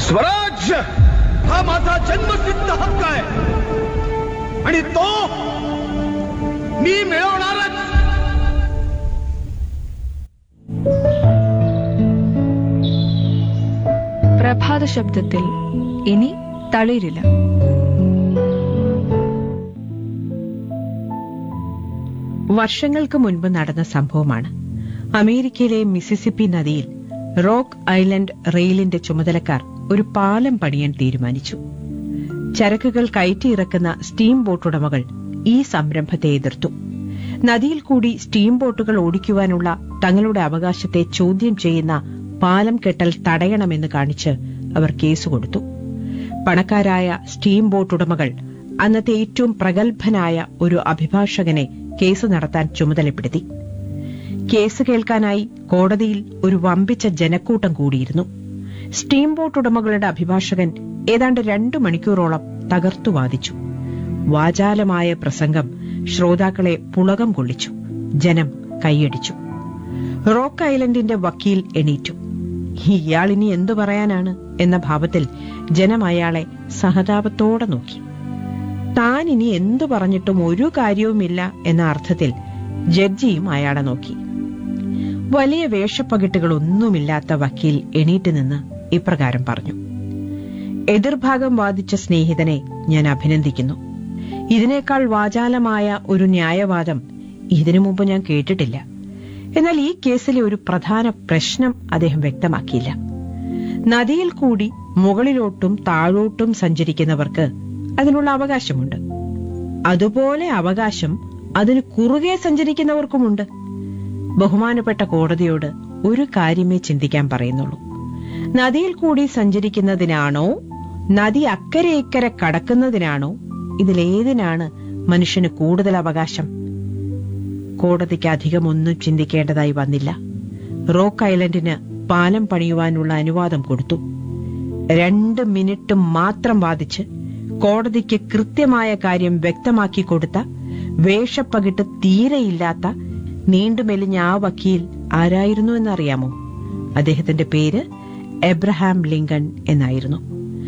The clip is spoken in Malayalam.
स्वराज्य हा माझा जन्मसिद्ध हक्क आहे आणि तो मी मिळवणारच പ്രഭാത ശബ്ദത്തിൽ ഇനി തളിരില്ല വർഷങ്ങൾക്ക് മുൻപ് നടന്ന സംഭവമാണ് അമേരിക്കയിലെ മിസിസിപ്പി നദിയിൽ റോക്ക് ഐലൻഡ് റെയിലിന്റെ ചുമതലക്കാർ ഒരു പാലം പണിയാൻ തീരുമാനിച്ചു ചരക്കുകൾ കയറ്റിയിറക്കുന്ന സ്റ്റീം ബോട്ട് ഉടമകൾ ഈ സംരംഭത്തെ എതിർത്തു നദിയിൽ കൂടി സ്റ്റീം ബോട്ടുകൾ ഓടിക്കുവാനുള്ള തങ്ങളുടെ അവകാശത്തെ ചോദ്യം ചെയ്യുന്ന പാലം കെട്ടൽ തടയണമെന്ന് കാണിച്ച് അവർ കേസ് കൊടുത്തു പണക്കാരായ സ്റ്റീം ബോട്ട് ഉടമകൾ അന്നത്തെ ഏറ്റവും പ്രഗത്ഭനായ ഒരു അഭിഭാഷകനെ കേസ് നടത്താൻ ചുമതലപ്പെടുത്തി കേസ് കേൾക്കാനായി കോടതിയിൽ ഒരു വമ്പിച്ച ജനക്കൂട്ടം കൂടിയിരുന്നു സ്റ്റീം ബോട്ട് ഉടമകളുടെ അഭിഭാഷകൻ ഏതാണ്ട് രണ്ടു മണിക്കൂറോളം തകർത്തു വാദിച്ചു വാചാലമായ പ്രസംഗം ശ്രോതാക്കളെ പുളകം കൊള്ളിച്ചു ജനം കൈയടിച്ചു റോക്ക് ഐലൻഡിന്റെ വക്കീൽ എണീറ്റു ഇയാളിനി എന്തു പറയാനാണ് എന്ന ഭാവത്തിൽ ജനം അയാളെ സഹതാപത്തോടെ നോക്കി താൻ ഇനി എന്തു പറഞ്ഞിട്ടും ഒരു കാര്യവുമില്ല എന്ന അർത്ഥത്തിൽ ജഡ്ജിയും അയാളെ നോക്കി വലിയ വേഷപ്പകിട്ടുകളൊന്നുമില്ലാത്ത വക്കീൽ എണീറ്റ് നിന്ന് ഇപ്രകാരം പറഞ്ഞു എതിർഭാഗം വാദിച്ച സ്നേഹിതനെ ഞാൻ അഭിനന്ദിക്കുന്നു ഇതിനേക്കാൾ വാചാലമായ ഒരു ന്യായവാദം ഇതിനു മുമ്പ് ഞാൻ കേട്ടിട്ടില്ല എന്നാൽ ഈ കേസിലെ ഒരു പ്രധാന പ്രശ്നം അദ്ദേഹം വ്യക്തമാക്കിയില്ല നദിയിൽ കൂടി മുകളിലോട്ടും താഴോട്ടും സഞ്ചരിക്കുന്നവർക്ക് അതിനുള്ള അവകാശമുണ്ട് അതുപോലെ അവകാശം അതിന് കുറുകെ സഞ്ചരിക്കുന്നവർക്കുമുണ്ട് ബഹുമാനപ്പെട്ട കോടതിയോട് ഒരു കാര്യമേ ചിന്തിക്കാൻ പറയുന്നുള്ളൂ നദിയിൽ കൂടി സഞ്ചരിക്കുന്നതിനാണോ നദി അക്കരെ ഇക്കരെ കടക്കുന്നതിനാണോ ഇതിലേതിനാണ് മനുഷ്യന് കൂടുതൽ അവകാശം കോടതിക്ക് അധികം ഒന്നും ചിന്തിക്കേണ്ടതായി വന്നില്ല റോക്ക് ഐലൻഡിന് പാലം പണിയുവാനുള്ള അനുവാദം കൊടുത്തു രണ്ട് മിനിറ്റ് മാത്രം വാദിച്ച് കോടതിക്ക് കൃത്യമായ കാര്യം വ്യക്തമാക്കി കൊടുത്ത വേഷപ്പകിട്ട് തീരെയില്ലാത്ത നീണ്ടുമെലിഞ്ഞ ആ വക്കീൽ ആരായിരുന്നു എന്നറിയാമോ അദ്ദേഹത്തിന്റെ പേര് എബ്രഹാം ലിങ്കൺ എന്നായിരുന്നു